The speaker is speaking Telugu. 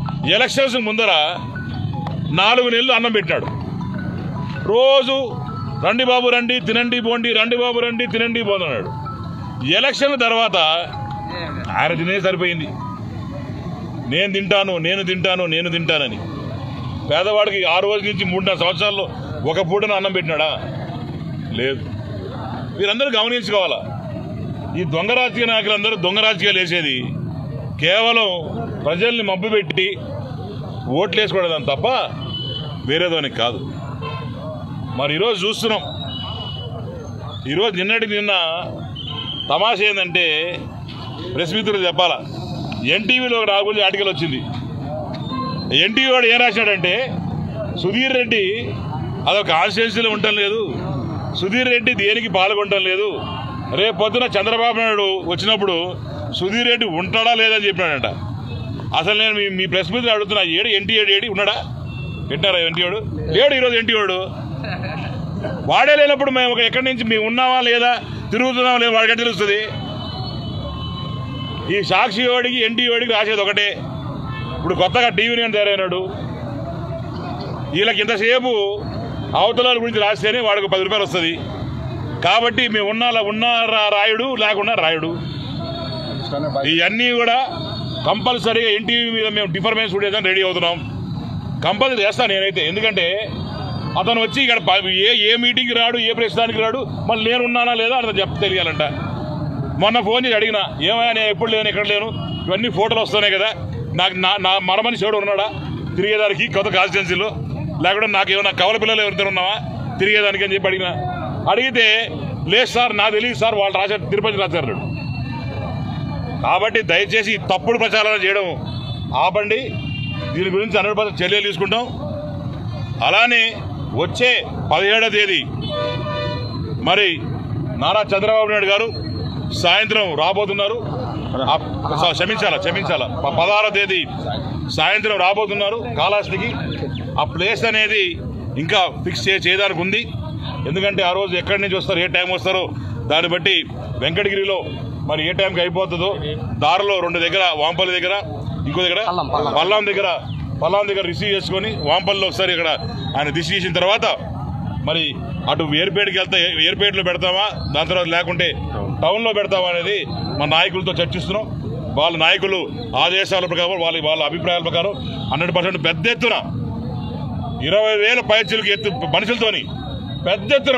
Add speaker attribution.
Speaker 1: ఎలక్షన్స్ ముందర నాలుగు నెలలు అన్నం పెట్టాడు రోజు రండి బాబు రండి తినండి పోండి రండి బాబు రండి తినండి పోండి అన్నాడు ఎలక్షన్ తర్వాత ఆయన తినే సరిపోయింది నేను తింటాను నేను తింటాను నేను తింటానని పేదవాడికి ఆరు రోజుల నుంచి మూడున్నర సంవత్సరాల్లో ఒక పూటన అన్నం పెట్టినాడా లేదు వీరందరూ గమనించుకోవాలా ఈ దొంగ రాజకీయ నాయకులందరూ దొంగ రాజకీయాలు వేసేది కేవలం ప్రజల్ని మభ్యపెట్టి ఓట్లు వేసుకోవడం తప్ప వేరేదోనికి కాదు మరి ఈరోజు చూస్తున్నాం ఈరోజు నిన్నటికి నిన్న తమాష ఏంటంటే ప్రెస్ మిత్రులు చెప్పాలా ఎన్టీవీలో ఒక నా గురించి ఆర్టికల్ వచ్చింది ఎన్టీవీ వాడు ఏం రాశాడంటే సుధీర్ రెడ్డి అదొక కాన్స్టిట్యున్సీలో ఉండటం లేదు సుధీర్ రెడ్డి దేనికి పాల్గొనటం లేదు రేపు పొద్దున చంద్రబాబు నాయుడు వచ్చినప్పుడు సుధీర్ రెడ్డి ఉంటాడా లేదని చెప్పినాడంట అసలు నేను మీ మీ ప్రెస్ మీద అడుగుతున్నా ఏడు ఎన్టీఏడు ఏడి ఉన్నాడా వింటారా ఎన్టీఏడు లేడు ఈరోజు ఎన్టీఏడు వాడే లేనప్పుడు మేము ఒక ఎక్కడి నుంచి మేము ఉన్నావా లేదా తిరుగుతున్నావా లేదా వాడికి ఎట్లా తెలుస్తుంది ఈ సాక్షి వాడికి ఎన్టీ వాడికి రాసేది ఒకటే ఇప్పుడు కొత్తగా టీవీ నేను తయారైనాడు వీళ్ళకి ఇంతసేపు అవతలాల గురించి రాస్తేనే వాడికి పది రూపాయలు వస్తుంది కాబట్టి మేము ఉన్నా ఉన్నారా రాయుడు లేకుండా రాయుడు ఇవన్నీ కూడా కంపల్సరీగా ఎన్టీవీ మీద మేము డిఫర్మెన్స్ ఉండేదని రెడీ అవుతున్నాం కంపల్సరీ చేస్తాను నేనైతే ఎందుకంటే అతను వచ్చి ఇక్కడ ప- ఏ ఏ మీటింగ్కి రాడు ఏ ప్రశ్నానికి రాడు మళ్ళీ నేను ఉన్నానా లేదా అతను చెప్ తెలియాలంట మొన్న ఫోన్ చేసి అడిగిన ఏమైనా నేను ఎప్పుడు లేను ఎక్కడ లేను ఇవన్నీ ఫోటోలు వస్తున్నాయి కదా నాకు నా నా మరమని చెడు ఉన్నాడా తిరిగేదానికి కొత్త కాన్స్టిట్యున్సీలో లేకుంటే నాకు ఏమైనా కవల పిల్లలు ఎవరితో ఉన్నావా తిరిగేదానికి అని చెప్పి అడిగిన అడిగితే లేదు సార్ నాకు తెలియదు సార్ వాళ్ళు రాశారు తిరుపతి రాశారు అన్నాడు. కాబట్టి దయచేసి ఈ తప్పుడు ప్రచారాలు చేయడం ఆపండి దీని గురించి హండ్రెడ్ పర్సెంట్ చర్యలు తీసుకుంటాం అలానే వచ్చే పదిహేడవ తేదీ మరి నారా చంద్రబాబు నాయుడు గారు సాయంత్రం రాబోతున్నారు ఆ- స- క్షమించాలా క్షమించాలా ప- పదహారవ తేదీ సాయంత్రం రాబోతున్నారు కాళహస్తికి ఆ ప్లేస్ అనేది ఇంకా ఫిక్స్ చే చేయడానికి ఉంది ఎందుకంటే ఆ రోజు ఎక్కడి నుంచి వస్తారో ఏ టైం వస్తారో దాన్ని బట్టి వెంకటగిరిలో మరి ఏ టైంకి అయిపోతుందో దారిలో రెండు దగ్గర వాంపల్లి దగ్గర ఇంకో దగ్గర పల్లాం దగ్గర పల్లాం దగ్గర రిసీవ్ చేసుకొని వాంపల్లిలో ఒకసారి ఇక్కడ ఆయన దిశ చేసిన తర్వాత మరి అటు ఏర్పేటకి వెళ్తే ఏర్పేటలో పెడతామా దాని తర్వాత లేకుంటే టౌన్లో పెడతామా అనేది మా నాయకులతో చర్చిస్తున్నాం వాళ్ళ నాయకులు ఆదేశాల ప్రకారం వాళ్ళ వాళ్ళ అభిప్రాయాల ప్రకారం హండ్రెడ్ పర్సెంట్ పెద్ద ఎత్తున ఇరవై వేల పైచీలకు ఎత్తు మనుషులతోని పెద్ద ఎత్తున